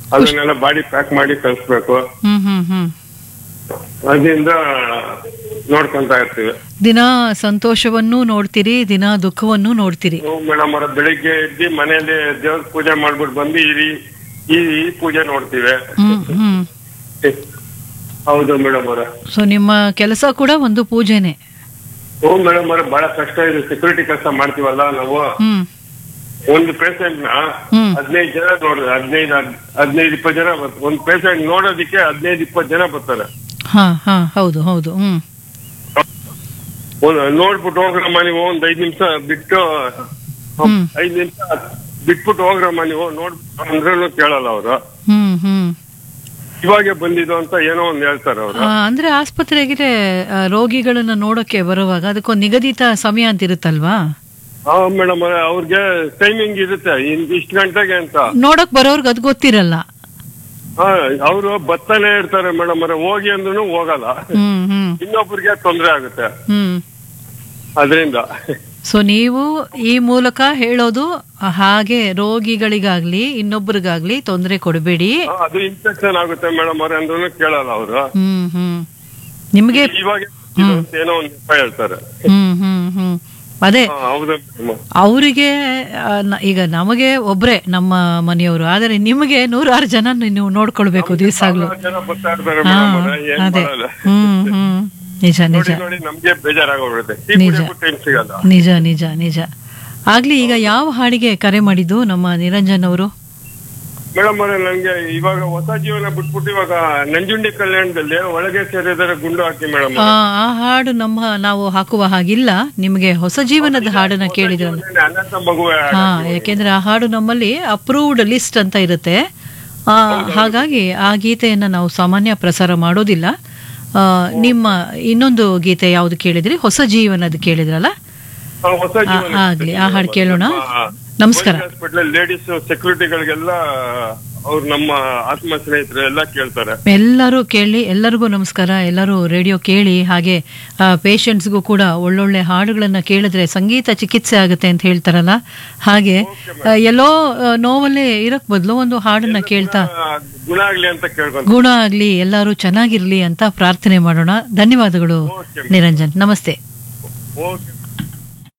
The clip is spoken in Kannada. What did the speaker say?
ಅದನ್ನೆಲ್ಲ ಬಾಡಿ ಪ್ಯಾಕ್ ಮಾಡಿ ಕಳಿಸ್ಬೇಕು ಹ್ಮ್ ಹ್ಮ್ ಹ್ಮ್ ಅದರಿಂದ ನೋಡ್ಕೊಂತ ಇರ್ತೀವಿ ದಿನ ಸಂತೋಷವನ್ನೂ ನೋಡ್ತೀರಿ ದಿನ ದುಃಖವನ್ನೂ ನೋಡ್ತೀರಿ ಮೇಡಮ್ ಅವರ ಬೆಳಿಗ್ಗೆ ಎದ್ದು ಮನೆಯಲ್ಲಿ ದೇವ್ರ ಪೂಜೆ ಮಾಡ್ಬಿಟ್ಟು ಬಂದು ಈ ರೀ- ಈ ಈ ಪೂಜೆ ನೋಡ್ತೀವಿ ಹ್ಮ್ ಹ್ಮ್ ಹೌದು ಮೇಡಮ್ ಅವರ ಸೊ ನಿಮ್ಮ ಕೆಲಸ ಕೂಡ ಒಂದು ಪೂಜೆನೆ ಹ್ಞೂ ಮೇಡಮ್ ಅವರ ಬಹಳ ಕಷ್ಟ ಇದೆ ಸೆಕ್ಯೂರಿಟಿ ಕೆಲಸ ಮಾಡ್ತೀವಲ್ಲ ನಾವು ಹ್ಮ್ ಒಂದು ಪೇಷಂಟ್ ನ ಹ್ಮ್. ಹದಿನೈದು ಜನ ನೋಡ್ರಿ ಹದಿನೈದು ಹದಿನೈದು ಇಪ್ಪತ್ತು ಜನ ಬರ್ತಾರೆ ಒಂದು ಪೇಷಂಟ್ ನೋಡೋದಿಕ್ಕೆ ಹದಿನೈದು ಇಪ್ಪತ್ತು ಜನ ಬರ್ತಾರೆ ಹಾ ಹಾ ಹೌದು ಹೌದು ಹ್ಮ್ ಒಂದ್ ನೋಡ್ಬಿಟ್ಟು ಹೋಗ್ರಮ್ಮ ನೀವು ಒಂದ್ ಐದ್ ನಿಮಿಷ ಬಿಟ್ಟು ಹ್ಮ್. ಐದ್ ನಿಮಿಷ ಬಿಟ್ಬಿಟ್ಟು ಹೋಗ್ರಮ್ಮ ನೀವು ನೋಡ್ ಅಂದ್ರೂ ಕೇಳಲ್ಲ ಅವರು ಹ್ಮ್ ಹ್ಮ್ ಇವಾಗೆ ಬಂದಿದ್ದು ಅಂತ ಏನೋ ಒಂದ್ ಹೇಳ್ತಾರೆ ಅವರು ಆ, ಅಂದ್ರೆ ಆಸ್ಪತ್ರೆಗೆ ಆ, ರೋಗಿಗಳನ್ನ ನೋಡಕ್ಕೆ ಬರುವಾಗ ಅದಕ್ಕೊಂದು ನಿಗದಿತ ಸಮಯ ಅಂತ ಇರುತ್ತಲ್ವಾ ಹಾ ಮೇಡಮ್ ಅವ್ರಿಗೆ ಟೈಮಿಂಗ್ ಇರುತ್ತೆ ಇನ್ ಇಷ್ಟು ಗಂಟೆಗೆ ಅಂತ ನೋಡಕ್ ಬರೋರ್ಗೆ ಅದು ಗೊತ್ತಿರಲ್ಲ ಹಾ ಅವರು ಬರ್ತಾನೆ ಇರ್ತಾರೆ ಮೇಡಮ್ ಅವರೇ ಹೋಗಿ ಅಂದ್ರೂ ಹೋಗಲ್ಲ ಹ್ಮ್ ಹ್ಮ್ ಇನ್ನೊಬ್ರಿಗೆ ತೊಂದ್ರೆ ಆಗುತ್ತೆ ಹ್ಮ್ ಅದರಿಂದ ಸೊ ನೀವು ಈ ಮೂಲಕ ಹೇಳೋದು ಹಾಗೆ ರೋಗಿಗಳಿಗಾಗ್ಲಿ ಇನ್ನೊಬ್ರಿಗಾಗ್ಲಿ ತೊಂದರೆ ಕೊಡಬೇಡಿ ಅದು ಇನ್ಫೆಕ್ಷನ್ ಆಗುತ್ತೆ ಮೇಡಮ್ ಅವ್ರೆ ಅಂದ್ರೂ ಕೇಳಲ್ಲ ಅವರು ಹ್ಮ್ ಹ್ಮ್ ನಿಮ್ಗೆ ಇವಾಗ ಏನೋ ಒಂದ್ ನೆಪ ಹೇಳ್ತಾರೆ ಹ್ಮ್ ಹ್ಮ್ ಹ್ಮ್ ಅದೇ ಹಾ, ಹೌದು madam. ಅವರಿಗೆ ಈಗ ನಮಗೆ ಒಬ್ರೆ ನಮ್ಮ ಮನೆಯವರು ಆದರೆ ನಿಮಗೆ ನೂರಾರು ಜನ ನೀವು ನೋಡ್ಕೊಳ್ಬೇಕು ದಿವಸಾಗ್ಲು ಸಾವಿರಾರು ಜನ ಬರ್ತಾ ಇರ್ತಾರೆ ಹಾ ಮೇಡಮ್ ಅವ್ರೆ ಏನ್ ಅದೇ ಮಾಡಲ್ಲ ಹ್ಮ್ ಹ್ಮ್ ನಿಜ ನಿಜ ನೋಡಿ ನೋಡಿ ನಮ್ಗೆ ಬೇಜಾರಾಗೋಗ್ಬಿಡುತ್ತೆ ಟೀ ನಿಜ. ಕುಡಿಯೋಕ್ಕೂ ಟೈಮ್ ಸಿಗಲ್ಲ ನಿಜ ನಿಜ ನಿಜ ಆಗ್ಲಿ ಈಗ ಯಾವ ಹಾಡಿಗೆ ಕರೆ ಮಾಡಿದ್ದು ನಮ್ಮ ನಿರಂಜನ್ ಅವರು ಮೇಡಮ್ ಅವರೇ ನನ್ಗೆ ಇವಾಗ ಹೊಸ ಜೀವನ ಬಿಟ್ಬಿಟ್ಟು ಇವಾಗ ನಂಜುಂಡಿ ಕಲ್ಯಾಣದಲ್ಲಿ ಒಳಗೆ ಸೇರಿದರೆ ಗುಂಡು ಹಾಕಿ ಮೇಡಮ್ ಆ ಆ ಹಾಡು ನಮ್ಮ ನಾವು ಹಾಕುವ ಹಾಗಿಲ್ಲ ನಿಮಗೆ ಹೊಸ ಜೀವನದ ಹಾಡನ್ನ ಕೇಳಿದ್ರಲ್ಲ ಅನಂತ ಮಗುವೆ ಹಾ ಯಾಕೆಂದ್ರೆ ಆ ಹಾಡು ನಮ್ಮಲ್ಲಿ ಅಪ್ರೂವ್ಡ್ ಲಿಸ್ಟ್ ಅಂತ ಇರುತ್ತೆ ಆ, ಹಾಗಾಗಿ ಆ ಗೀತೆಯನ್ನ ನಾವು ಸಾಮಾನ್ಯ ಪ್ರಸಾರ ಮಾಡೋದಿಲ್ಲ ಆ, ನಿಮ್ಮ ಇನ್ನೊಂದು ಗೀತೆ ಯಾವ್ದು ಕೇಳಿದ್ರಿ ಹೊಸ ಜೀವನದ ಕೇಳಿದ್ರಲ್ಲ ಆ, ಹೊಸ ಆ, ಜೀವನ ಆಗ್ಲಿ ಆ ಹಾಡು ಕೇಳೋಣ ನಮಸ್ಕಾರ ಹಾಸ್ಪಿಟಲ್ ಲೇಡೀಸ್ ಸೆಕ್ಯೂರಿಟಿಗಳಿಗೆಲ್ಲ ಅವ್ರು ನಮ್ಮ ಆತ್ಮ ಸ್ನೇಹಿತರು ಎಲ್ಲ ಕೇಳ್ತಾರೆ ಎಲ್ಲರೂ ಕೇಳಿ ಎಲ್ಲರಿಗೂ ನಮಸ್ಕಾರ ಎಲ್ಲರೂ ರೇಡಿಯೋ ಕೇಳಿ ಹಾಗೆ ಪೇಷಂಟ್ಸ್ಗೂ ಕೂಡ ಒಳ್ಳೊಳ್ಳೆ ಹಾಡುಗಳನ್ನ ಕೇಳಿದ್ರೆ ಸಂಗೀತ ಚಿಕಿತ್ಸೆ ಆಗುತ್ತೆ ಅಂತ ಹೇಳ್ತಾರಲ್ಲ ಹಾಗೆ ಆ, ಎಲ್ಲೋ ಆ, ನೋವಲ್ಲೇ ಇರಕ್ ಬದಲು ಒಂದು ಹಾಡನ್ನ ಕೇಳ್ತಾ ಆ, ಗುಣ ಆಗ್ಲಿ ಅಂತ ಕೇಳ್ಕೊಂತ ಗುಣ ಆಗ್ಲಿ ಎಲ್ಲರೂ ಚೆನ್ನಾಗಿರ್ಲಿ ಅಂತ ಪ್ರಾರ್ಥನೆ ಮಾಡೋಣ ಧನ್ಯವಾದಗಳು ನಿರಂಜನ್ ನಮಸ್ತೆ ಓಕೆ